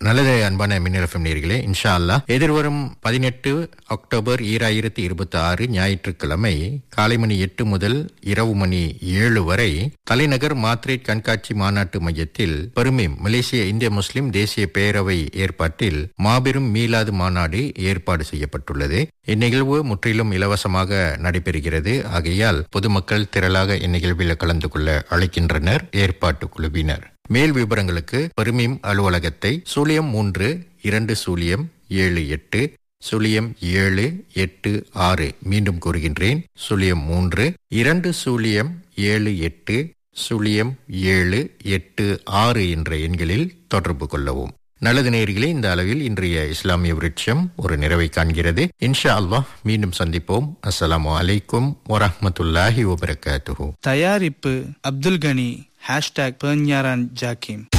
நல்லது அன்பான மின்னலஃபம் நேர்களே இன்ஷா அல்லாஹ் எதிர்வரும் பதினெட்டு அக்டோபர் ஈராயிரத்தி இருபத்தி ஆறு ஞாயிற்றுக்கிழமை காலை மணி எட்டு முதல் இரவு மணி ஏழு வரை தலைநகர் மாத்ரேட் கண்காட்சி மாநாட்டு மையத்தில் பெருமிம் மலேசிய இந்திய முஸ்லிம் தேசிய பேரவை ஏற்பாட்டில் மாபெரும் மீளாது மாநாடு ஏற்பாடு செய்யப்பட்டுள்ளது இந்நிகழ்வு முற்றிலும் இலவசமாக நடைபெறுகிறது ஆகையால் பொதுமக்கள் திரளாக இந்நிகழ்வில் கலந்து கொள்ள அழைக்கின்றனர் ஏற்பாட்டு குழுவினர் மேல் விவரங்களுக்கு பெருமிம் அலுவலகத்தை சூழியம் மூன்று இரண்டு சூழியம் ஏழு எட்டு சுழியம் ஏழு எட்டு ஆறு மீண்டும் கூறுகின்றேன் சுழியம் மூன்று இரண்டு சூழியம் ஏழு எட்டு சுழியம் ஏழு எட்டு ஆறு என்ற எண்களில் தொடர்பு கொள்ளவும் நல்லது நேயர்களே இந்த அளவில் இன்றைய இஸ்லாமிய விருட்சம் ஒரு நிறைவை காண்கிறது இன்ஷா அல்லாஹ் மீண்டும் சந்திப்போம் அஸ்ஸலாமு அலைக்கும் வரஹ்மத்துல்லாஹி வபரகாத்துஹு தயாரிப்பு அப்துல் கனி ஹேஷ்டாக் பெர்ஞாரான் ஜாக்கிம்